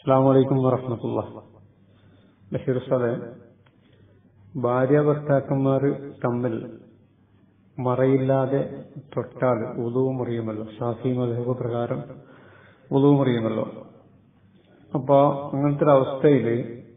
അസ്സാം വലൈക്കും വറഹമത്തുള്ള ബഷീർ സാറെ ഭാര്യ ഭർത്താക്കന്മാർ തമ്മിൽ മറയില്ലാതെ തൊട്ടാൽ ഉദവും അറിയുമല്ലോ ഷാഫി മധുഹബ് പ്രകാരം ഉദവും അറിയുമല്ലോ അപ്പൊ അങ്ങനത്തെ ഒരു അവസ്ഥയില്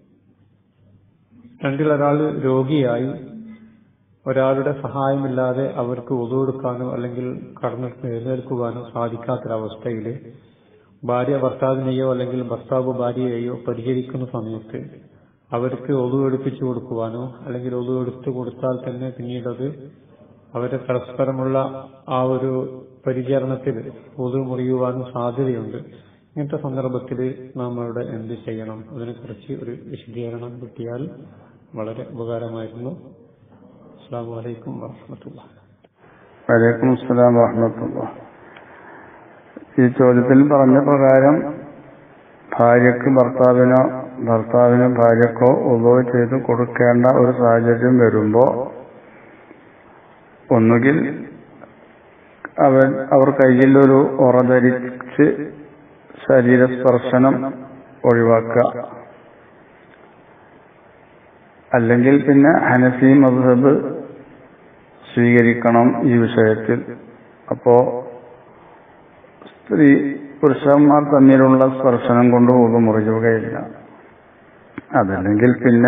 രണ്ടിലൊരാൾ രോഗിയായി ഒരാളുടെ സഹായമില്ലാതെ അവർക്ക് ഒതുവെടുക്കാനോ അല്ലെങ്കിൽ കടന്നിട്ട് എഴുന്നേൽക്കുവാനോ സാധിക്കാത്തൊരവസ്ഥയിൽ ഭാര്യ ഭർത്താവിനെയോ അല്ലെങ്കിൽ ഭർത്താവ് ഭാര്യയെയോ പരിഹരിക്കുന്ന സമയത്ത് അവർക്ക് ഒതുവെടുപ്പിച്ചു കൊടുക്കുവാനോ അല്ലെങ്കിൽ ഒതുവെടുത്തു കൊടുത്താൽ തന്നെ പിന്നീട് അത് അവരെ പരസ്പരമുള്ള ആ ഒരു പരിചരണത്തിൽ ഒതു മുറിയുവാനും സാധ്യതയുണ്ട് ഇങ്ങനത്തെ സന്ദർഭത്തിൽ നാം അവിടെ എന്ത് ചെയ്യണം അതിനെക്കുറിച്ച് ഒരു വിശദീകരണം കിട്ടിയാൽ വളരെ ഉപകാരമായിരുന്നു അസ്സാം വലൈക്കും വാഹമത്തുള്ള വലൈക്കും അസ്സലാം വറഹമത്തുള്ള ഈ ചോദ്യത്തിൽ പറഞ്ഞ പ്രകാരം ഭാര്യക്ക് ഭർത്താവിനോ ഭർത്താവിന് ഭാര്യക്കോ ഉദവ് ചെയ്ത് കൊടുക്കേണ്ട ഒരു സാഹചര്യം വരുമ്പോ ഒന്നുകിൽ അവൻ അവർ കയ്യിൽ ഒരു ഉറ ധരിച്ച് ശരീരസ്പർശനം ഒഴിവാക്കുക അല്ലെങ്കിൽ പിന്നെ ഹനഫി മദ്ഹബ് സ്വീകരിക്കണം ഈ വിഷയത്തിൽ അപ്പോ സ്ത്രീ പുരുഷന്മാർ തമ്മിലുള്ള സ്പർശനം കൊണ്ട് ഊത് മുറിയുകയില്ല അതല്ലെങ്കിൽ പിന്നെ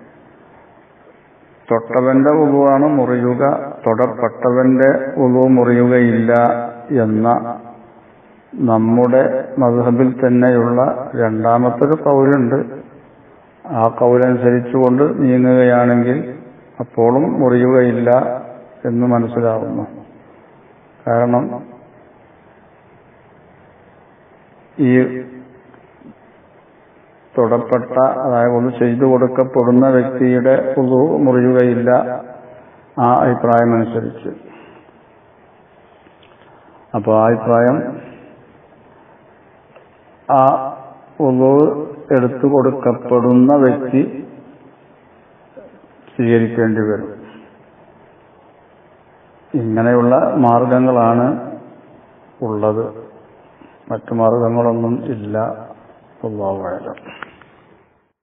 തൊട്ടവന്റെ ഉതുവാണ് മുറിയുക തൊടപ്പെട്ടവന്റെ ഉതു മുറിയുകയില്ല എന്ന നമ്മുടെ മധുഹബിൽ തന്നെയുള്ള രണ്ടാമത്തൊരു കൗലുണ്ട് ആ കൗലനുസരിച്ചുകൊണ്ട് നീങ്ങുകയാണെങ്കിൽ അപ്പോഴും മുറിയുകയില്ല എന്ന് മനസ്സിലാവുന്നു കാരണം ഈ തൊടപ്പെട്ട അതായത് ഒന്ന് ചെയ്തു കൊടുക്കപ്പെടുന്ന വ്യക്തിയുടെ പുതു മുറിയുകയില്ല ആ അഭിപ്രായം അനുസരിച്ച് അപ്പോൾ ആ അഭിപ്രായം ആ ഉളു എടുത്തു കൊടുക്കപ്പെടുന്ന വ്യക്തി സ്വീകരിക്കേണ്ടി വരും ഇങ്ങനെയുള്ള മാർഗങ്ങളാണ് ഉള്ളത് മറ്റു മാർഗങ്ങളൊന്നും ഇല്ല അള്ളാഹു